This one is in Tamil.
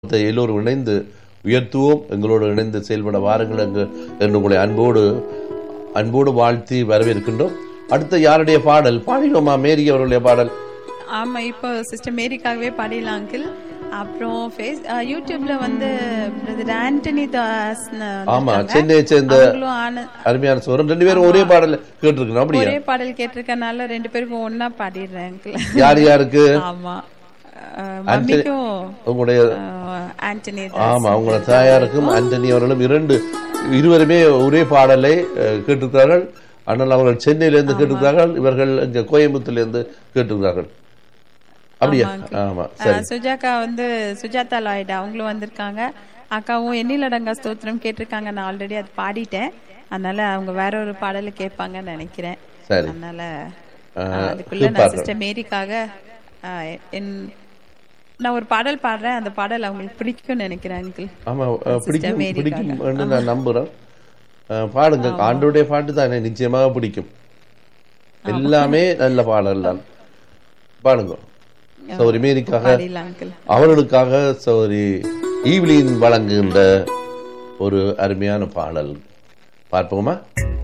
நாமத்தை எல்லோரும் இணைந்து உயர்த்துவோம் எங்களோடு இணைந்து செயல்பட வாருங்கள் எங்கு என்று உங்களை அன்போடு அன்போடு வாழ்த்தி வரவேற்கின்றோம் அடுத்த யாருடைய பாடல் பாடினோமா மேரி அவருடைய பாடல் ஆமா இப்போ சிஸ்டர் மேரிக்காகவே பாடிடலாம் அங்கிள் அப்புறம் ஃபேஸ் யூடியூப்ல வந்து பிரதர் ஆண்டனி தாஸ் ஆமா சென்னையை சேர்ந்த அவங்களும் ஆன அருமையான சோரன் ரெண்டு பேரும் ஒரே பாடல் கேட்டிருக்கணும் அப்படியா ஒரே பாடல் கேட்டிருக்கனால ரெண்டு பேருக்கும் ஒண்ணா பாடிடுறேன் அங்கிள் யார் யாருக்கு ஆமா அஹ், மம்மிக்கும் உங்களுடைய அஹ், ஆண்டனி ஆமா அவங்களோட தாயாருக்கும் ஆண்டனி அவர்களும் இரண்டு இருவருமே ஒரே பாடலை அஹ், கேட்டிருக்கிறார்கள் ஆனால் அவர்கள் சென்னையிலிருந்து கேட்டிருக்கிறார்கள் இவர்கள் இங்க கோயம்புத்தூர்ல இருந்து கேட்டிருக்கிறார்கள் அப்படியா ஆமா சரி அஹ், சுஜாதா வந்து சுஜாதா லாய்டு அவங்களும் வந்திருக்காங்க அக்காவும் எண்ணிலடங்கா ஸ்தோத்திரம் கேட்டிருக்காங்க நான் ஆல்ரெடி அது பாடிட்டேன் அதனால அவங்க வேற ஒரு பாடலை கேட்பாங்கன்னு நினைக்கிறேன் சரி அதனால அஹ், அஹ், அதுக்குள்ள நான் சிஸ்டர் மேரிக்காக அஹ், என் நான் ஒரு பாடல் பாடுறேன் அந்த பாடல் அவங்களுக்கு பிடிக்கும்னு நினைக்கிறேன் அங்கிள் ஆமா அஹ், பிடிக்கும் மேரிக்காக. பிடிக்கும் என்று நான் நம்புறேன் அஹ், பாடுங்க ஆண்டோடைய பாட்டு தான் எனக்கு நிச்சயமாக பிடிக்கும் எல்லாமே நல்ல பாடல் தான் பாடுங்க சௌரி மேரிக்காக பாடிடலாம் அங்கிள் அவர்களுக்காக சௌரி ஈவ்லின் வழங்குகின்ற ஒரு அருமையான பாடல் பார்ப்போமா